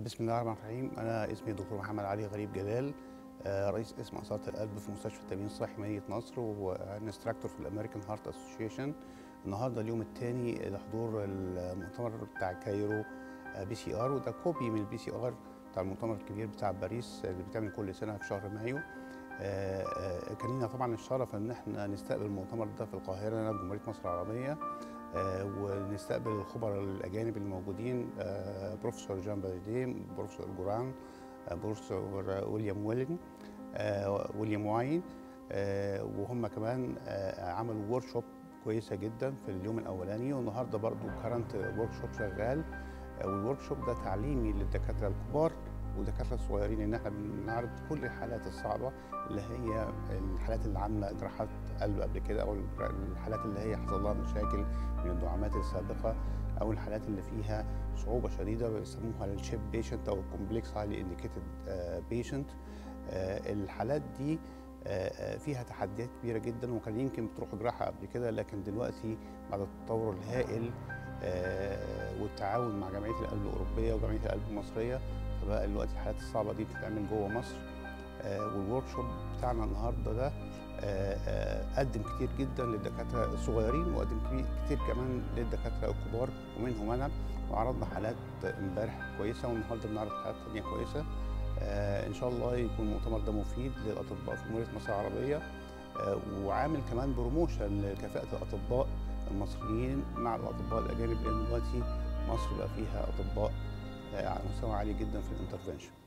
بسم الله الرحمن الرحيم انا اسمي دكتور محمد علي غريب جلال آه، رئيس قسم اثاره القلب في مستشفى التامين الصحي مدينه نصر وانستراكتور في الامريكان هارت اسوشيشن النهارده اليوم الثاني لحضور المؤتمر بتاع كايرو بي سي ار وده كوبي من البي سي ار بتاع المؤتمر الكبير بتاع باريس اللي بيتعمل كل سنه في شهر مايو آه، آه، كان لنا طبعا الشرف ان احنا نستقبل المؤتمر ده في القاهره هنا في جمهوريه مصر العربيه آه، ونستقبل الخبراء الاجانب الموجودين آه، بروفيسور جان باليدي بروفيسور جوران آه، بروفيسور ويليام ويلين آه، ويليام واين آه، وهم كمان آه، عملوا ورك شوب كويسه جدا في اليوم الاولاني والنهارده برضو كرنت ورك شوب شغال آه، والورك شوب ده تعليمي للدكاتره الكبار والدكاتره الصغيرين ان احنا بنعرض كل الحالات الصعبه اللي هي الحالات اللي عامله جراحات قلب قبل كده او الحالات اللي هي حصل لها مشاكل من الدعامات السابقه او الحالات اللي فيها صعوبه شديده بيسموها الشيب بيشنت او الكومبلكس هايلي انديكيتد بيشنت الحالات دي آه، آه، فيها تحديات كبيره جدا وكان يمكن بتروح جراحه قبل كده لكن دلوقتي بعد التطور الهائل آه، والتعاون مع جمعيه القلب الاوروبيه وجمعيه القلب المصريه فبقى دلوقتي الحالات الصعبه دي بتتعمل جوه مصر والورك شوب بتاعنا النهارده ده آه، آه، قدم كتير جدا للدكاتره الصغيرين وقدم كبي- كتير كمان للدكاتره الكبار ومنهم انا وعرضنا حالات امبارح كويسه والنهارده بنعرض حالات تانيه كويسه آه، ان شاء الله يكون المؤتمر ده مفيد للاطباء في جمهوريه مصر العربيه آه، وعامل كمان بروموشن لكفاءه الاطباء المصريين مع الاطباء الاجانب لان دلوقتي مصر بقى فيها اطباء آه، على مستوى عالي جدا في الانترفنشن